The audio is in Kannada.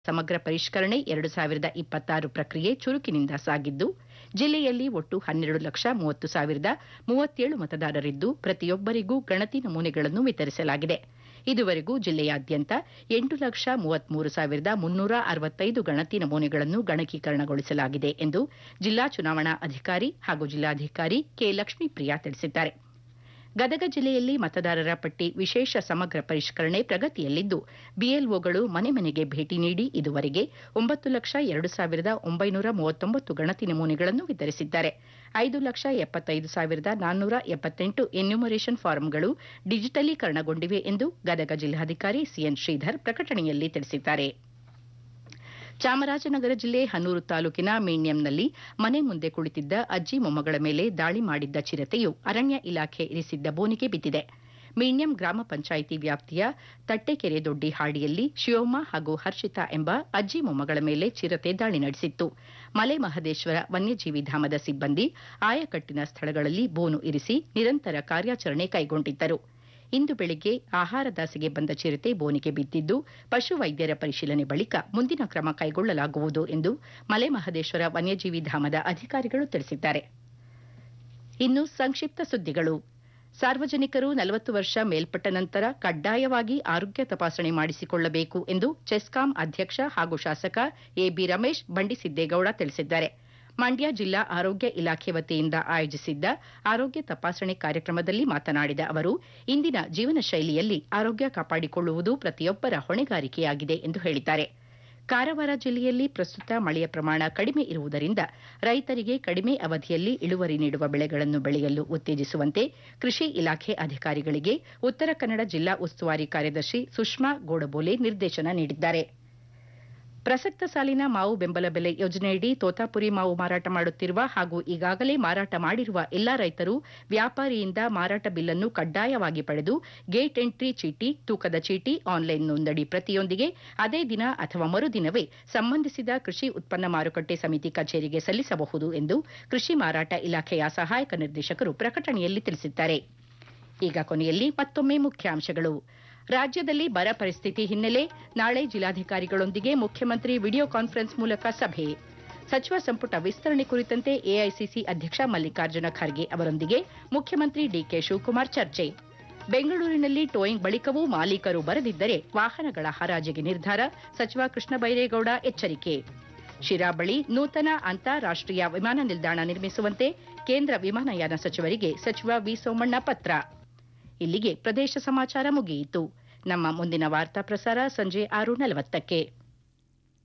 ಸಮಗ್ರ ಪರಿಷ್ಕರಣೆ ಎರಡು ಸಾವಿರದ ಇಪ್ಪತ್ತಾರು ಪ್ರಕ್ರಿಯೆ ಚುರುಕಿನಿಂದ ಸಾಗಿದ್ದು ಜಿಲ್ಲೆಯಲ್ಲಿ ಒಟ್ಟು ಹನ್ನೆರಡು ಲಕ್ಷ ಮೂವತ್ತು ಸಾವಿರದ ಮೂವತ್ತೇಳು ಮತದಾರರಿದ್ದು ಪ್ರತಿಯೊಬ್ಬರಿಗೂ ಗಣತಿ ನಮೂನೆಗಳನ್ನು ವಿತರಿಸಲಾಗಿದೆ ಇದುವರೆಗೂ ಜಿಲ್ಲೆಯಾದ್ಯಂತ ಎಂಟು ಲಕ್ಷ ಮೂವತ್ಮೂರು ಸಾವಿರದ ಮುನ್ನೂರ ಅರವತ್ತೈದು ಗಣತಿ ನಮೂನೆಗಳನ್ನು ಗಣಕೀಕರಣಗೊಳಿಸಲಾಗಿದೆ ಎಂದು ಜಿಲ್ಲಾ ಚುನಾವಣಾ ಅಧಿಕಾರಿ ಹಾಗೂ ಜಿಲ್ಲಾಧಿಕಾರಿ ಕೆ ಲಕ್ಷ್ಮೀಪ್ರಿಯಾ ತಿಳಿಸಿದ್ದಾರೆ ಗದಗ ಜಿಲ್ಲೆಯಲ್ಲಿ ಮತದಾರರ ಪಟ್ಟಿ ವಿಶೇಷ ಸಮಗ್ರ ಪರಿಷ್ಕರಣೆ ಪ್ರಗತಿಯಲ್ಲಿದ್ದು ಬಿಎಲ್ಒಗಳು ಮನೆ ಮನೆಗೆ ಭೇಟಿ ನೀಡಿ ಇದುವರೆಗೆ ಒಂಬತ್ತು ಲಕ್ಷ ಎರಡು ಸಾವಿರದ ಒಂಬೈನೂರ ಮೂವತ್ತೊಂಬತ್ತು ಗಣತಿ ನಮೂನೆಗಳನ್ನು ವಿತರಿಸಿದ್ದಾರೆ ಐದು ಲಕ್ಷ ಎಪ್ಪತ್ತೈದು ಸಾವಿರದ ನಾನ್ನೂರ ಎಪ್ಪತ್ತೆಂಟು ಎನ್ಯುಮರೇಷನ್ ಫಾರಂಗಳು ಡಿಜಿಟಲೀಕರಣಗೊಂಡಿವೆ ಎಂದು ಗದಗ ಜಿಲ್ಲಾಧಿಕಾರಿ ಸಿಎನ್ ಶ್ರೀಧರ್ ಪ್ರಕಟಣೆಯಲ್ಲಿ ತಿಳಿಸಿದ್ದಾರೆ ಚಾಮರಾಜನಗರ ಜಿಲ್ಲೆ ಹನೂರು ತಾಲೂಕಿನ ಮೀಣ್ಯಂನಲ್ಲಿ ಮನೆ ಮುಂದೆ ಕುಳಿತಿದ್ದ ಅಜ್ಜಿ ಮೊಮ್ಮಗಳ ಮೇಲೆ ದಾಳಿ ಮಾಡಿದ್ದ ಚಿರತೆಯು ಅರಣ್ಯ ಇಲಾಖೆ ಇರಿಸಿದ್ದ ಬೋನಿಗೆ ಬಿದ್ದಿದೆ ಮೀಣ್ಯಂ ಗ್ರಾಮ ಪಂಚಾಯಿತಿ ವ್ಯಾಪ್ತಿಯ ತಟ್ಟೆಕೆರೆ ದೊಡ್ಡಿ ಹಾಡಿಯಲ್ಲಿ ಶಿವಮ್ಮ ಹಾಗೂ ಹರ್ಷಿತಾ ಎಂಬ ಅಜ್ಜಿ ಮೊಮ್ಮಗಳ ಮೇಲೆ ಚಿರತೆ ದಾಳಿ ನಡೆಸಿತ್ತು ಮಲೆ ಮಹದೇಶ್ವರ ವನ್ಯಜೀವಿ ಧಾಮದ ಸಿಬ್ಬಂದಿ ಆಯಕಟ್ಟಿನ ಸ್ಥಳಗಳಲ್ಲಿ ಬೋನು ಇರಿಸಿ ನಿರಂತರ ಕಾರ್ಯಾಚರಣೆ ಕೈಗೊಂಡಿದ್ದರು ಇಂದು ಬೆಳಗ್ಗೆ ಆಹಾರದಾಸೆಗೆ ಬಂದ ಚಿರತೆ ಬೋನಿಗೆ ಬಿದ್ದಿದ್ದು ಪಶು ವೈದ್ಯರ ಪರಿಶೀಲನೆ ಬಳಿಕ ಮುಂದಿನ ಕ್ರಮ ಕೈಗೊಳ್ಳಲಾಗುವುದು ಎಂದು ಮಲೆ ಮಹದೇಶ್ವರ ವನ್ಯಜೀವಿ ಧಾಮದ ಅಧಿಕಾರಿಗಳು ತಿಳಿಸಿದ್ದಾರೆ ಇನ್ನು ಸಂಕ್ಷಿಪ್ತ ಸುದ್ದಿಗಳು ಸಾರ್ವಜನಿಕರು ನಲವತ್ತು ವರ್ಷ ಮೇಲ್ಪಟ್ಟ ನಂತರ ಕಡ್ಡಾಯವಾಗಿ ಆರೋಗ್ಯ ತಪಾಸಣೆ ಮಾಡಿಸಿಕೊಳ್ಳಬೇಕು ಎಂದು ಚೆಸ್ಕಾಂ ಅಧ್ಯಕ್ಷ ಹಾಗೂ ಶಾಸಕ ಎಬಿ ರಮೇಶ್ ಬಂಡಿಸಿದ್ದೇಗೌಡ ತಿಳಿಸಿದ್ದಾರೆ ಮಂಡ್ಯ ಜಿಲ್ಲಾ ಆರೋಗ್ಯ ಇಲಾಖೆ ವತಿಯಿಂದ ಆಯೋಜಿಸಿದ್ದ ಆರೋಗ್ಯ ತಪಾಸಣೆ ಕಾರ್ಯಕ್ರಮದಲ್ಲಿ ಮಾತನಾಡಿದ ಅವರು ಇಂದಿನ ಜೀವನ ಶೈಲಿಯಲ್ಲಿ ಆರೋಗ್ಯ ಕಾಪಾಡಿಕೊಳ್ಳುವುದು ಪ್ರತಿಯೊಬ್ಬರ ಹೊಣೆಗಾರಿಕೆಯಾಗಿದೆ ಎಂದು ಹೇಳಿದ್ದಾರೆ ಕಾರವಾರ ಜಿಲ್ಲೆಯಲ್ಲಿ ಪ್ರಸ್ತುತ ಮಳೆಯ ಪ್ರಮಾಣ ಕಡಿಮೆ ಇರುವುದರಿಂದ ರೈತರಿಗೆ ಕಡಿಮೆ ಅವಧಿಯಲ್ಲಿ ಇಳುವರಿ ನೀಡುವ ಬೆಳೆಗಳನ್ನು ಬೆಳೆಯಲು ಉತ್ತೇಜಿಸುವಂತೆ ಕೃಷಿ ಇಲಾಖೆ ಅಧಿಕಾರಿಗಳಿಗೆ ಉತ್ತರ ಕನ್ನಡ ಜಿಲ್ಲಾ ಉಸ್ತುವಾರಿ ಕಾರ್ಯದರ್ಶಿ ಸುಷ್ಮಾ ಗೋಡಬೋಲೆ ನಿರ್ದೇಶನ ನೀಡಿದ್ದಾರೆ ಪ್ರಸಕ್ತ ಸಾಲಿನ ಮಾವು ಬೆಂಬಲ ಬೆಲೆ ಯೋಜನೆಯಡಿ ತೋತಾಪುರಿ ಮಾವು ಮಾರಾಟ ಮಾಡುತ್ತಿರುವ ಹಾಗೂ ಈಗಾಗಲೇ ಮಾರಾಟ ಮಾಡಿರುವ ಎಲ್ಲಾ ರೈತರು ವ್ಯಾಪಾರಿಯಿಂದ ಮಾರಾಟ ಬಿಲ್ಲನ್ನು ಕಡ್ಡಾಯವಾಗಿ ಪಡೆದು ಗೇಟ್ ಎಂಟ್ರಿ ಚೀಟಿ ತೂಕದ ಚೀಟಿ ಆನ್ಲೈನ್ ನೋಂದಣಿ ಪ್ರತಿಯೊಂದಿಗೆ ಅದೇ ದಿನ ಅಥವಾ ಮರುದಿನವೇ ಸಂಬಂಧಿಸಿದ ಕೃಷಿ ಉತ್ಪನ್ನ ಮಾರುಕಟ್ಟೆ ಸಮಿತಿ ಕಚೇರಿಗೆ ಸಲ್ಲಿಸಬಹುದು ಎಂದು ಕೃಷಿ ಮಾರಾಟ ಇಲಾಖೆಯ ಸಹಾಯಕ ನಿರ್ದೇಶಕರು ಪ್ರಕಟಣೆಯಲ್ಲಿ ತಿಳಿಸಿದ್ದಾರೆ ಈಗ ಕೊನೆಯಲ್ಲಿ ಮತ್ತೊಮ್ಮೆ ಮುಖ್ಯಾಂಶಗಳು ರಾಜ್ಯದಲ್ಲಿ ಬರ ಪರಿಸ್ಥಿತಿ ಹಿನ್ನೆಲೆ ನಾಳೆ ಜಿಲ್ಲಾಧಿಕಾರಿಗಳೊಂದಿಗೆ ಮುಖ್ಯಮಂತ್ರಿ ವಿಡಿಯೋ ಕಾನ್ಫರೆನ್ಸ್ ಮೂಲಕ ಸಭೆ ಸಚಿವ ಸಂಪುಟ ವಿಸ್ತರಣೆ ಕುರಿತಂತೆ ಎಐಸಿಸಿ ಅಧ್ಯಕ್ಷ ಮಲ್ಲಿಕಾರ್ಜುನ ಖರ್ಗೆ ಅವರೊಂದಿಗೆ ಮುಖ್ಯಮಂತ್ರಿ ಡಿಕೆ ಶಿವಕುಮಾರ್ ಚರ್ಚೆ ಬೆಂಗಳೂರಿನಲ್ಲಿ ಟೋಯಿಂಗ್ ಬಳಿಕವೂ ಮಾಲೀಕರು ಬರದಿದ್ದರೆ ವಾಹನಗಳ ಹರಾಜಿಗೆ ನಿರ್ಧಾರ ಸಚಿವ ಕೃಷ್ಣ ಬೈರೇಗೌಡ ಎಚ್ಚರಿಕೆ ಶಿರಾ ಬಳಿ ನೂತನ ಅಂತಾರಾಷ್ಟೀಯ ವಿಮಾನ ನಿಲ್ದಾಣ ನಿರ್ಮಿಸುವಂತೆ ಕೇಂದ್ರ ವಿಮಾನಯಾನ ಸಚಿವರಿಗೆ ಸಚಿವ ವಿ ಸೋಮಣ್ಣ ಪತ್ರ ಇಲ್ಲಿಗೆ ಪ್ರದೇಶ ಸಮಾಚಾರ ಮುಗಿಯಿತು ನಮ್ಮ ಮುಂದಿನ ವಾರ್ತಾ ಪ್ರಸಾರ ಸಂಜೆ ಆರು ನಲವತ್ತಕ್ಕೆ